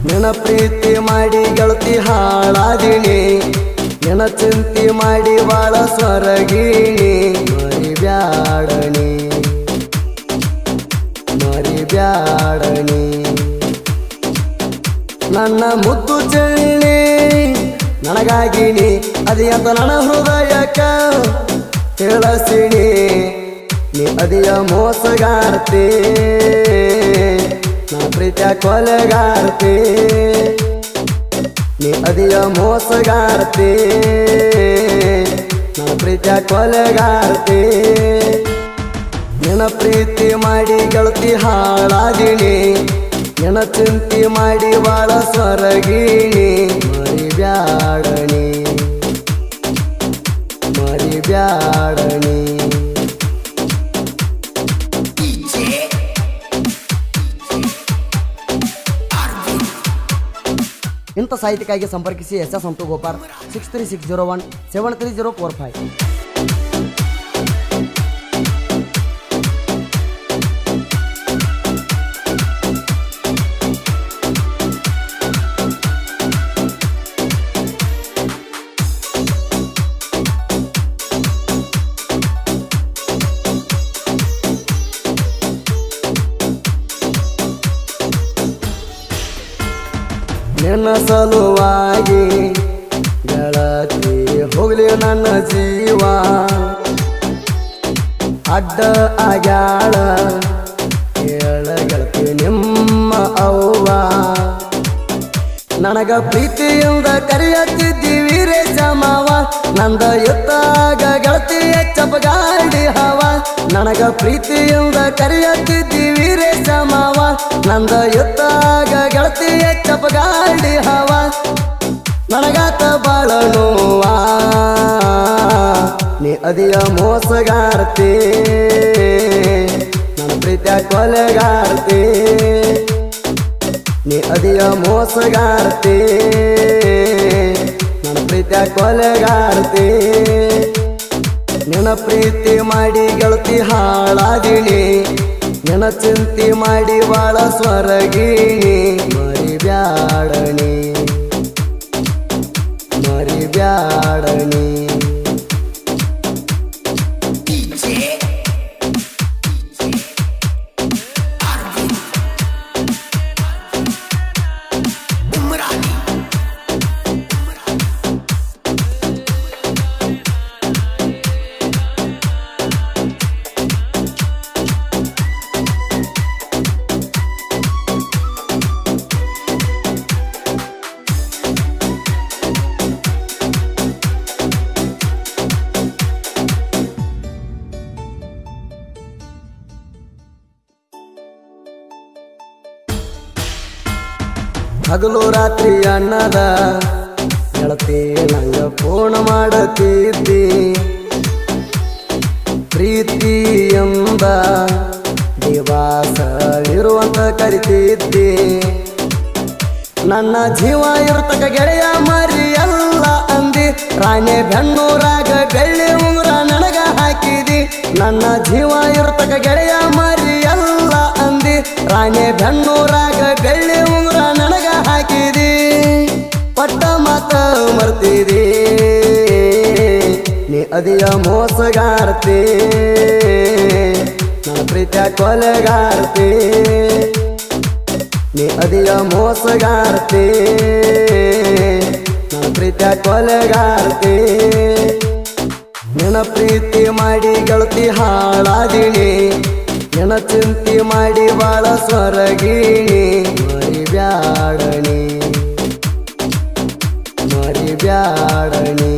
ನಿನ ಪ್ರೀತಿ ಮಾಡಿ ಗೆಳತಿ ಹಾಳಾದಿನಿ ನಿನ ಚಿಂತಿ ಮಾಡಿ ಬಾಳ ಸ್ವರಗೀನಿ ಮರಿಬ್ಯಾಡಣಿ ಮರಿಬ್ಯಾಡಣಿ ನನ್ನ ಮುದ್ದು ಚೆಳ್ಳಿ ನನಗಾಗಿನಿ ಅದಿ ಅಂತ ನನ್ನ ಹೃದಯಕ್ಕ ತಿಳಿಸಿನಿ ನೀ ಅದಿಯ ಮೋಸಗಾರ್ತಿ ನನ್ನ ಪ್ರೀತಿಯ ಕೊಲೆಗಾರ್ತಿ ನೀ ಅದಿಯ ಮೋಸಗಾರ್ತಿ ನನ್ನ ಪ್ರೀತಿಯ ಕೊಲೆಗಾರ್ತಿ ನಿನ ಪ್ರೀತಿ ಮಾಡಿ ಗೆಳತಿ ಹಾಳಾದಿನಿ ನಿನ ಚಿಂತಿ ಮಾಡಿ ಬಾಳ ಸ್ವರಗೀನಿ ಮರಿಬ್ಯಾಡಣಿ ಮರಿಬ್ಯಾಡಣಿ ಇಂಥ ಸಾಹಿತ್ಯಕ್ಕಾಗಿ ಸಂಪರ್ಕಿಸಿ S S Santu Gopal six three six zero one seven three zero four five ನಿನ್ನ ಸಲುವಾಗಿ ಗೆಳತಿ ಹೋಗ್ಲಿ ನನ್ನ ಜೀವ ಅಡ್ಡ ಆಗ್ಯಾಳ ಕೇಳ ಗೆಳತಿ ನಿಮ್ಮ ಅವ್ವ ನನಗ ಪ್ರೀತಿಯಿಂದ ಕರೆಯತ್ತಿದ್ದೀವಿ ರೇ ಮಾವ ನಂದ ಎತ್ತಾಗ ಗೆಳತಿ ಚಪಗಾಡಿ ಹವ ನನಗ ಪ್ರೀತಿಯಿಂದ ಕರೆಯತ್ತಿದ್ದೀವಿ ರೇ ಮಾವ ನಂದ ಎತ್ತಾಗ ಗೆಳತಿ ಚಪಗಾಡಿ ಹವ ನನಗಾತ ಬಾಳ ನೋವಾ ನೀ ಅದಿಯ ಮೋಸಗಾರ್ತಿ ನನ್ನ ಪ್ರೀತಿಯ ಕೊಲೆಗಾರ್ತಿ ನೀ ಅದಿಯ ಮೋಸಗಾರ್ತಿ ನನ್ನ ಪ್ರೀತಿಯ ಕೊಲೆಗಾರ್ತಿ ನಿನ್ನ ಪ್ರೀತಿ ಮಾಡಿ ಗೆಳತಿ ಹಾಳಾದಿನಿ ನಿನ್ನ ಚಿಂತಿ ಮಾಡಿ ಬಾಳ ಸ್ವರಗೀನಿ ಮರಿಬ್ಯಾಡಣಿ ಮರಿಬ್ಯಾಡಣಿ ಹಗಲು ರಾತ್ರಿ ಅನ್ನದ ಗೆಳತಿ ನಂಗ ಫೋನ್ ಮಾಡತಿದ್ದಿ ಪ್ರೀತಿ ಎಂಬ ದಿವಾಸ ಇರುವಂತ ಕರಿತಿದ್ದಿ ನನ್ನ ಜೀವ ಇರ್ತಕ ಗೆಳೆಯ ಮರಿ ಎಲ್ಲ ಅಂದಿ ರಾಣೆ ಬೆನ್ನೂರಾಗ ಬೆಳ್ಳಿ ಉಂಗುರ ನನಗ ಹಾಕಿದಿ ನನ್ನ ಜೀವ ಇರ್ತಕ ಗೆಳೆಯ ಮರಿ ಎಲ್ಲ ಅಂದಿ ರಾಣೆ ಬೆನ್ನೂರಾಗ ಬೆಳ್ಳಿ ಉಂಗುರ ನನಗ ಹಾಕಿದಿ ಪಟ್ಟ ಮಾತ ಮರ್ತಿದಿ ನೀ ಅದಿಯ ಮೋಸಗಾರ್ತಿ ನನ್ನ ಪ್ರೀತಿಯ ಕೊಲೆಗಾರ್ತಿ ನೀ ಅದಿಯ ಮೋಸಗಾರ್ತಿ ನನ್ನ ಪ್ರೀತಿಯ ಕೊಲೆಗಾರ್ತಿ ನಿನ್ನ ಪ್ರೀತಿ ಮಾಡಿ ಗೆಳತಿ ಹಾಳಾದಿನಿ ನಿನ್ನ ಚಿಂತಿ ಮಾಡಿ ಬಾಳ ಸ್ವರಗೀನಿ ಮರಿಬ್ಯಾಡಣಿ ಮರಿಬ್ಯಾಡಣಿ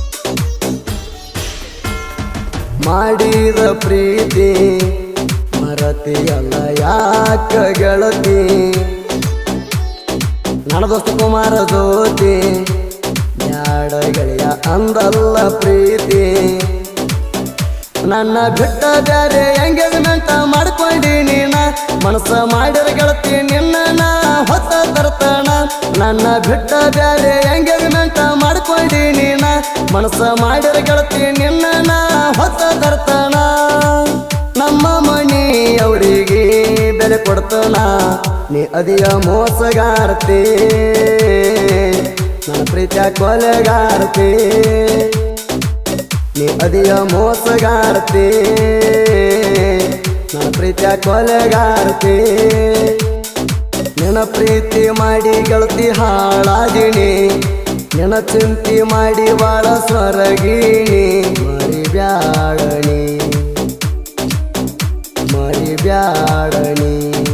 ಮಾಡಿದ ಪ್ರೀತಿ ಹೇಳ್ತೀಯಲ್ಲ ಯಾಕ ಗೆಳತಿ ನನ್ನ ದೋಸ್ತ ಕುಮಾರ ಜ್ಯೋತಿ ಬ್ಯಾಡ ಗೆಳೆಯ ಅಂದಲ್ಲ ಪ್ರೀತಿ ನನ್ನ ಬಿಟ್ಟ ಬ್ಯಾರೆ ಎಂಗೇಜ್ಮೆಂಟ್ ಮಾಡ್ಕೊಂಡಿ ನೀನ ಮನಸ್ಸ ಮಾಡಿರ ಗೆಳತಿ ನಿನ್ನ ನಾ ಹೊತ್ತ ತರ್ತಾನ ನನ್ನ ಬಿಟ್ಟ ಬ್ಯಾರೆ ಎಂಗೇಜ್ಮೆಂಟ್ ಮಾಡ್ಕೊಂಡಿ ನೀನ ಮನಸ್ಸ ಮಾಡಿರ ಗೆಳತಿ ನಿನ್ನ ನಾ ಹೊತ್ತ ತರ್ತಾನ ನಮ್ಮ ಮಣಿ ಅವರಿಗೆ ಬೆಲೆ ಕೊಡ್ತಾನ ನೀ ಅದಿಯ ಮೋಸಗಾರ್ತಿ ನನ್ನ ಪ್ರೀತಿಯ ಕೊಲೆಗಾರ್ತಿ ನೀ ಅದಿಯ ಮೋಸಗಾರ್ತಿ ನನ್ನ ಪ್ರೀತಿಯ ಕೊಲೆಗಾರ್ತಿ ನಿನ್ನ ಪ್ರೀತಿ ಮಾಡಿ ಗೆಳತಿ ಹಾಳಾದಿನಿ ನಿನ್ನ ಚಿಂತಿ ಮಾಡಿ ಬಾಳ ಸ್ವರಗೀನಿ ಮರಿ ಬ್ಯಾಡಣಿ ಮರಿ ಬ್ಯಾಡಣಿ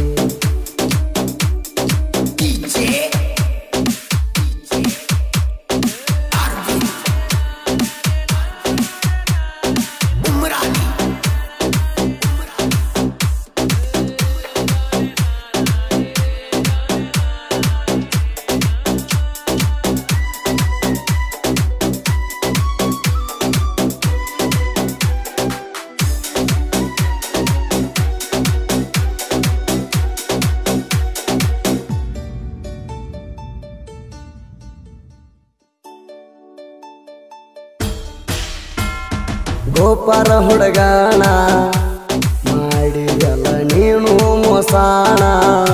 ಗೋಪಾರ ಹುಡುಗಾಣ ಮಾಡಿದಲ್ಲ ನೀನು ಮೋಸಾಣ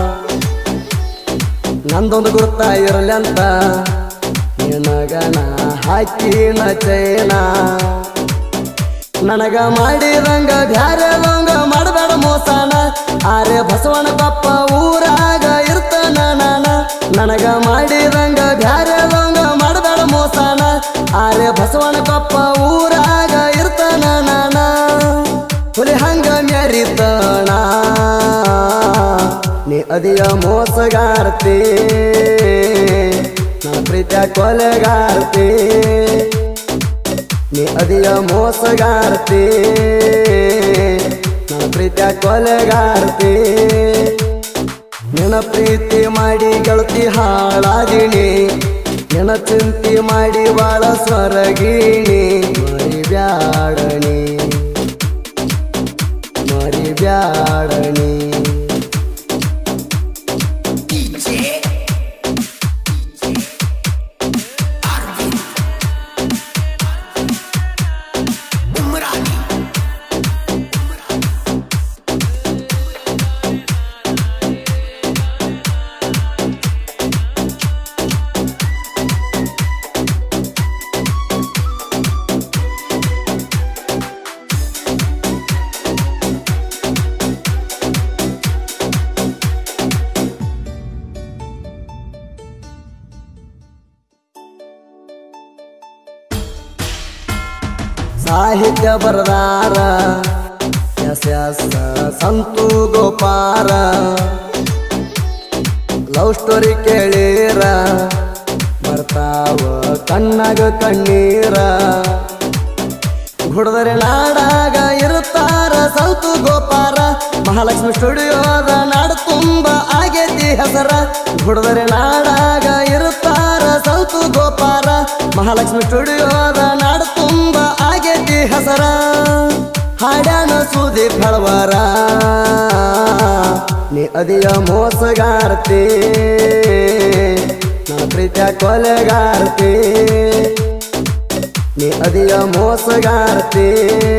ನಂದೊಂದು ಗುರುತ ಇರಲಿ ಅಂತ ನಿನಗಣ ಹಾಕಿನ ಚೈನ ನನಗ ಮಾಡಿದಂಗ ಬ್ಯಾರೆದಂಗ ಮಾಡಬೇಡ ಮೋಸಾನ ಆರೆ ಬಸವನ ಪಪ್ಪ ಊರಾಗ ಇರ್ತಾನ ನಾನ ನನಗ ಮಾಡಿದಂಗ ಬ್ಯಾರೆದಂಗ ಮಾಡಬೇಡ ಮೋಸಾನ ಆರೆ ಬಸವನ ಪಪ್ಪ ಊರಾಗ ಇರ್ತಾನ ನಾನ ಹುಲಿ ಹಂಗ ಮೆರಿತಾಣ ನೀ ಅದಿಯ ಮೋಸಗಾರ್ತಿ ನನ್ನ ಪ್ರೀತಿಯ ಕೊಲೆಗಾರ್ತಿ ನೀ ಅದಿಯ ಮೋಸಗಾರ್ತಿ ನನ್ನ ಪ್ರೀತಿಯ ಕೊಲೆಗಾರ್ತಿ ನಿನ್ನ ಪ್ರೀತಿ ಮಾಡಿ ಗೆಳತಿ ಹಾಳಾದಿನಿ ನಿನ್ನ ಚಿಂತಿ ಮಾಡಿ ಬಾಳ ಸ್ವರಗೀನಿ ಮರಿ ಬ್ಯಾಡಣಿ ಮರಿ ಬ್ಯಾಡಣಿ ಸಾಹಿತ್ಯ ಬರದಾರ S S Santu Gopal love story ಕೇಳೀರ ಬರ್ತಾವ ಕಣ್ಣಾಗ ಕಣ್ಣೀರ ಹುಡ್ದರೆ ನಾಡಾಗ ಇರುತ್ತಾರ ಸಂತು ಗೋಪಾರ ಮಹಾಲಕ್ಷ್ಮಿ ಸ್ಟುಡಿಯೋದ ನಾಡು ತುಂಬ ಆಗೇತಿ ಹೆಸರ ಹುಡ್ದರೆ ನಾಡಾಗ ಇರುತ್ತಾರ ಸಂತು ಗೋಪಾರ ಮಹಾಲಕ್ಷ್ಮಿ ಸ್ಟುಡಿಯೋದ ನಾಡು ತುಂಬ ಆಗೇತಿ ಹೆಸರ ಹಾಡ್ಯಾನ ಸುದೀಪ್ ಹೆಳವರ ನೀ ಅದಿಯ ಮೋಸಗಾರ್ತಿ ನನ್ನ ಪ್ರೀತಿಯ ಕೊಲೆಗಾರ್ತಿ ನೀ ಅದಿಯ ಮೋಸಗಾರ್ತಿ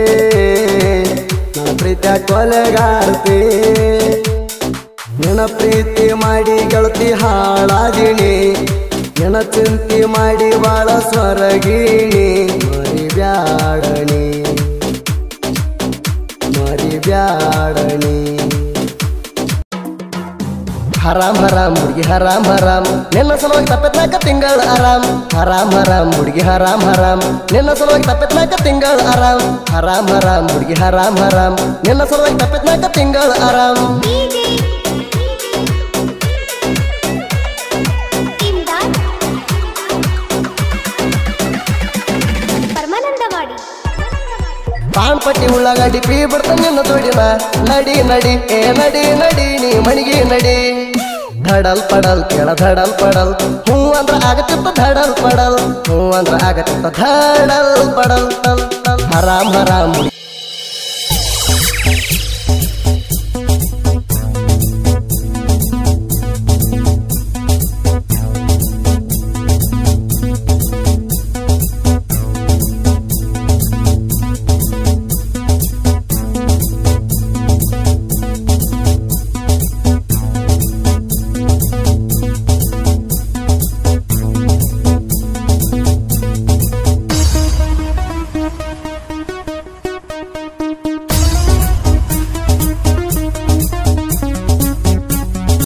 ನನ್ನ ಪ್ರೀತಿಯ ಕೊಲೆಗಾರ್ತಿ ನಿನ್ನ ಪ್ರೀತಿ ಮಾಡಿ ಗೆಳತಿ ಹಾಳಾದಿನಿ ನಿನ್ನ ಚಿಂತಿ ಮಾಡಿ ಬಾಳ ಸ್ವರಗೀನಿ ಮರಿ ಬ್ಯಾಡಣಿ ಮರಿ ಬ್ಯಾಡಣಿ ಹರಾಮ್ ಹರಾಮ್ ಹುಡುಗಿ ಹರಾಮ್ ಹರಾಮ್ ನಿನ್ನ ಸಲುವಾಗಿ ತಪ್ಪತ್ನಾಕ ತಿಂಗಳ ಆರಾಮ್ ಹರಾಮ್ ಹರಾಮ್ ಹುಡುಗಿ ಹರಾಮ್ ಹರಾಮ್ ನಿನ್ನ ಸಲುವಾಗಿ ತಪ್ಪತ್ನಾಕ ತಿಂಗಳ ಆರಾಮ್ ಹರಾಮ್ ಹರಾಮ್ ಹುಡುಗಿ ಹರಾಮ್ ಹರಾಮ್ ನಿನ್ನ ಸಲುವಾಗಿ ತಪ್ಪತ್ನಾಕ ತಿಂಗಳ ಆರಾಮ್ ಡಿಜೆ ಇಮ್ದಾದ್ ಪರಮಾನಂದವಾಡಿ ಪಾನ್ ಪಟ್ಟಿ ಉಳ್ಳಾಗಡ್ಡಿ ಪೀ ಬಿಡ್ತ ನಿನ್ನ ದುಡಿನ ನಡಿ ನಡಿ ಏ ನಡಿ ನಡಿ ನೀ ಮಣಿಗೆ ನಡಿ ಧಡಲ್ ಪಡಲ್ ಕೆಳ ಧಡಲ್ ಪಡಲ್ ಹೂ ಅಂದ್ರ ಆಗತ್ತಿತ್ತ ಧಡಲ್ ಪಡಲ್ ಹೂ ಅಂದ್ರ ಆಗತ್ತಿತ್ತ ಧಡಲ್ ಪಡಲ್ ಟಲ್ ಟಲ್ ಹರಾಮ್ ಹರಾಮ್